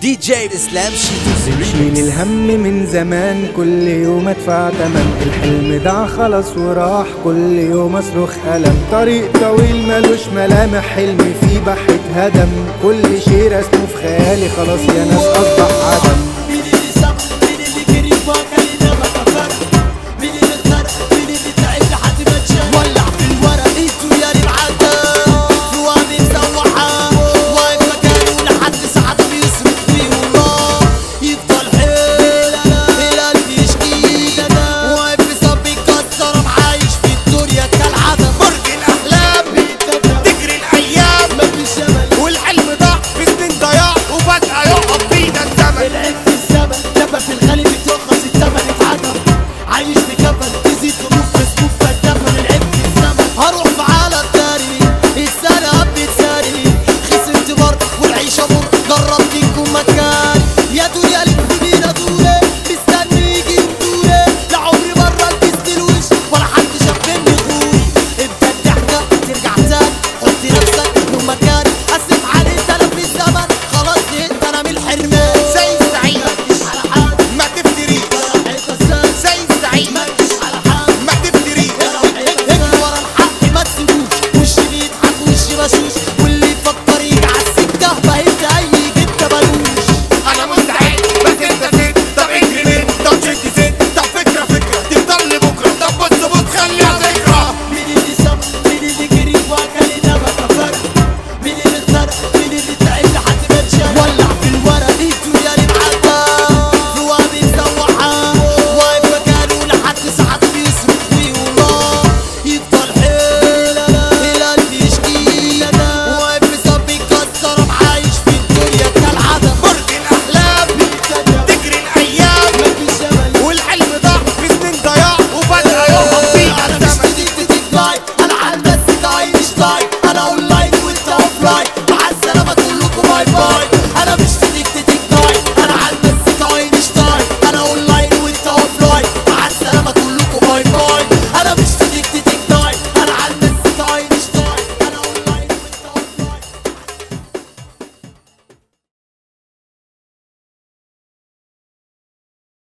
دي جي اسلام شيتوس بشيل الهم من زمان كل يوم ادفع تمن الحلم ضاع خلاص وراح كل يوم اصرخ ألم طريق طويل ملوش ملامح حلمي فيه بحة هدم كل شيء رسمه في خيالي خلاص يا ناس اصبح عدم مين اللي سبق مين اللي جري وكان ما كفر مين اللي اتسرق مين اللي تعب لحد ما اتشال ولع في الورق الدنيا اللي معدى صواري مسوحة واقف مكانه لحد ساعات بيصرف فيه والله يفضل حيلة القلب يشكي انا واقف بصب يكسر عايش في الدنيا كالعادة برج الاحلام تجري الايام مفيش امل والحلم ضاع في سنين ضياع وفجاه يقف بينا الزمن العيب في الزمن دبة في الغالي بيترخص الثمن اتعدم عايش مكفن تزيد ظروف مسكوف فالدفن العيب في الزمن هروح في عالم تاني السنة قبل الثاني خسرت برضه والعيشة مر جربت يكون مكان يا دنيا لف بينا دوري مستني يجي دوري لا عمري مرة لبست الوش ولا حد شاف مني غوري ابدا الضحكة ترجع تاني حط نفسك له مكان اسف عليك انا في الزمن خلاص زهقت انا من الحرمان زي الزعيم مش على حال ما تفتريش زي الزعيم ما تفتريش ورا الحق ما تسيبوش وش بيضحك وش بشوش واللي يفكر يجي على السكه بهز اي جده ملوش انا مستعد بس انت زيت طب اجري ليه طب شد زيت طب فكره فكره تفضل لبكره طب بص بص خليها ذكرى مين اللي سبق مين اللي جري وكان انما كفر مين اللي اتسرق مين اللي تعب لحد ما اتشال ولع في الورق الدنيا اللي معدى صوابي مسوحه واقف مكانه لحد ساعات بيصرخ فيه والله يفضل حيلة القلب يشكي واقف بصب يكسر عايش في الدنيا كالعادة برج الاحلام تجري الايام مفيش امل والحلم ضاع في سنين ضياع وفجاه يقف بينا انا مش الزمن تيجي تتلايك انا على بس تعيش لايك